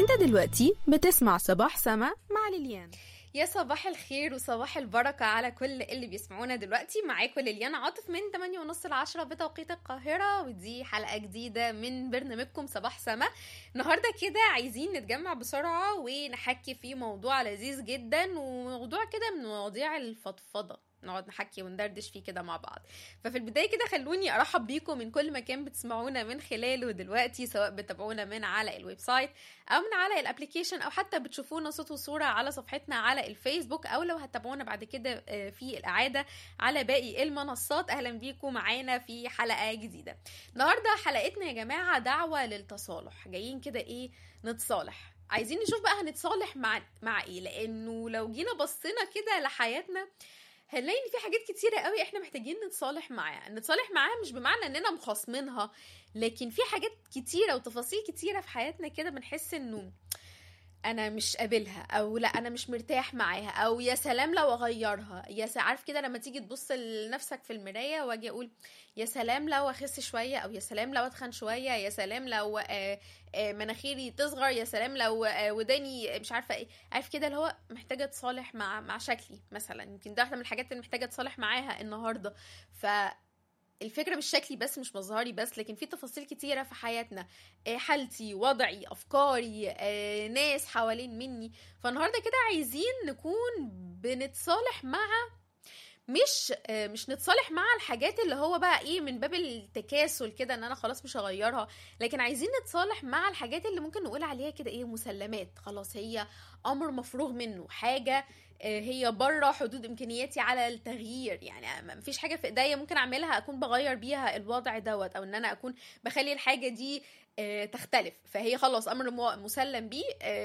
انت دلوقتي بتسمع صباح سما مع ليليان يا صباح الخير وصباح البركة على كل اللي بيسمعونا دلوقتي معاكم ليليان عاطف من 8 ونص ل 10 بتوقيت القاهرة ودي حلقة جديدة من برنامجكم صباح سما النهاردة كده عايزين نتجمع بسرعة ونحكي في موضوع لذيذ جدا وموضوع كده من مواضيع الفضفضة نقعد نحكي وندردش فيه كده مع بعض ففي البدايه كده خلوني ارحب بيكم من كل مكان بتسمعونا من خلاله دلوقتي سواء بتابعونا من على الويب سايت او من على الابلكيشن او حتى بتشوفونا صوت وصوره على صفحتنا على الفيسبوك او لو هتتابعونا بعد كده في الاعاده على باقي المنصات اهلا بيكم معانا في حلقه جديده النهارده حلقتنا يا جماعه دعوه للتصالح جايين كده ايه نتصالح عايزين نشوف بقى هنتصالح مع مع ايه لانه لو جينا بصينا كده لحياتنا هنلاقي ان في حاجات كتيره قوي احنا محتاجين نتصالح معاها نتصالح معاها مش بمعنى اننا مخاصمينها لكن في حاجات كتيره وتفاصيل كتيره في حياتنا كده بنحس انه انا مش قابلها او لا انا مش مرتاح معاها او يا سلام لو اغيرها يا عارف كده لما تيجي تبص لنفسك في المرايه واجي اقول يا سلام لو اخس شويه او يا سلام لو اتخن شويه يا سلام لو آآ آآ مناخيري تصغر يا سلام لو وداني مش عارفه ايه عارف كده اللي هو محتاجه اتصالح مع مع شكلي مثلا يمكن ده واحده من الحاجات اللي محتاجه اتصالح معاها النهارده ف الفكره مش شكلي بس مش مظهري بس لكن في تفاصيل كتيره في حياتنا حالتي وضعي افكاري ناس حوالين مني فالنهارده كده عايزين نكون بنتصالح مع مش مش نتصالح مع الحاجات اللي هو بقى ايه من باب التكاسل كده ان انا خلاص مش هغيرها لكن عايزين نتصالح مع الحاجات اللي ممكن نقول عليها كده ايه مسلمات خلاص هي امر مفروغ منه حاجه هي بره حدود امكانياتي على التغيير يعني مفيش حاجه في ايديا ممكن اعملها اكون بغير بيها الوضع دوت او ان انا اكون بخلي الحاجه دي تختلف فهي خلاص امر مسلم بيه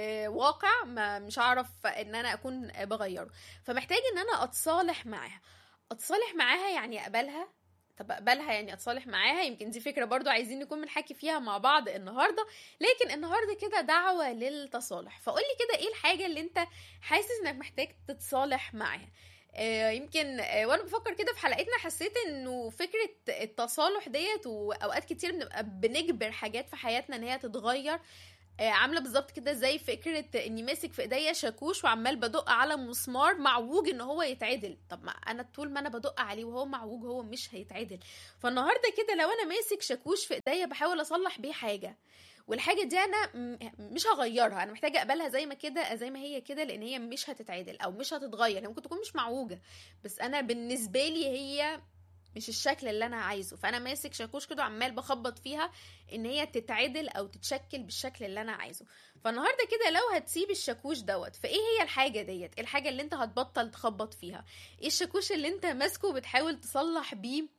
واقع ما مش هعرف ان انا اكون بغيره فمحتاج ان انا اتصالح معاها اتصالح معاها يعني اقبلها طب اقبلها يعني اتصالح معاها يمكن دي فكره برضو عايزين نكون بنحكي فيها مع بعض النهارده لكن النهارده كده دعوه للتصالح فقول لي كده ايه الحاجه اللي انت حاسس انك محتاج تتصالح معاها آه يمكن آه وانا بفكر كده في حلقتنا حسيت انه فكره التصالح ديت واوقات كتير بنبقى بنجبر حاجات في حياتنا ان هي تتغير آه عامله بالظبط كده زي فكره اني ماسك في ايديا شاكوش وعمال بدق على مسمار معوج ان هو يتعدل طب ما انا طول ما انا بدق عليه وهو معوج هو مش هيتعدل فالنهارده كده لو انا ماسك شاكوش في ايديا بحاول اصلح بيه حاجه والحاجه دي انا مش هغيرها انا محتاجه اقبلها زي ما كده زي ما هي كده لان هي مش هتتعدل او مش هتتغير هي ممكن تكون مش معوجه بس انا بالنسبه لي هي مش الشكل اللي انا عايزه فانا ماسك شاكوش كده وعمال بخبط فيها ان هي تتعدل او تتشكل بالشكل اللي انا عايزه فالنهارده كده لو هتسيب الشاكوش دوت فايه هي الحاجه ديت الحاجه اللي انت هتبطل تخبط فيها ايه الشاكوش اللي انت ماسكه بتحاول تصلح بيه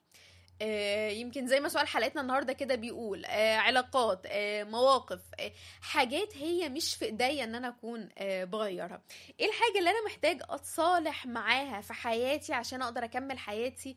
آه يمكن زي ما سؤال حلقتنا النهارده كده بيقول آه علاقات آه مواقف آه حاجات هي مش في ايديا ان انا اكون آه بغيرها ايه الحاجه اللي انا محتاج اتصالح معاها في حياتي عشان اقدر اكمل حياتي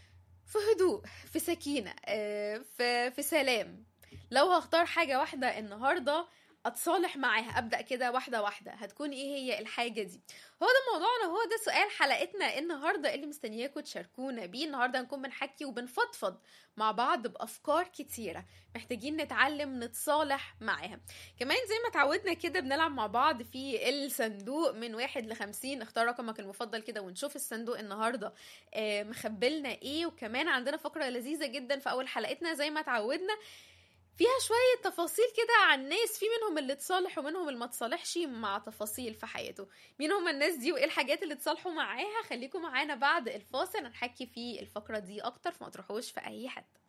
في هدوء في سكينه آه في في سلام لو هختار حاجه واحده النهارده اتصالح معاها ابدا كده واحده واحده هتكون ايه هي الحاجه دي هو ده موضوعنا هو ده سؤال حلقتنا النهارده اللي مستنياكم تشاركونا بيه النهارده هنكون بنحكي وبنفضفض مع بعض بافكار كتيره محتاجين نتعلم نتصالح معاها كمان زي ما اتعودنا كده بنلعب مع بعض في الصندوق من واحد لخمسين اختار رقمك المفضل كده ونشوف الصندوق النهارده آه مخبلنا ايه وكمان عندنا فقره لذيذه جدا في اول حلقتنا زي ما اتعودنا فيها شوية تفاصيل كده عن ناس في منهم اللي تصالح ومنهم اللي ما تصالحش مع تفاصيل في حياته مين هم الناس دي وايه الحاجات اللي تصالحوا معاها خليكم معانا بعد الفاصل هنحكي في الفقرة دي اكتر فما تروحوش في اي حته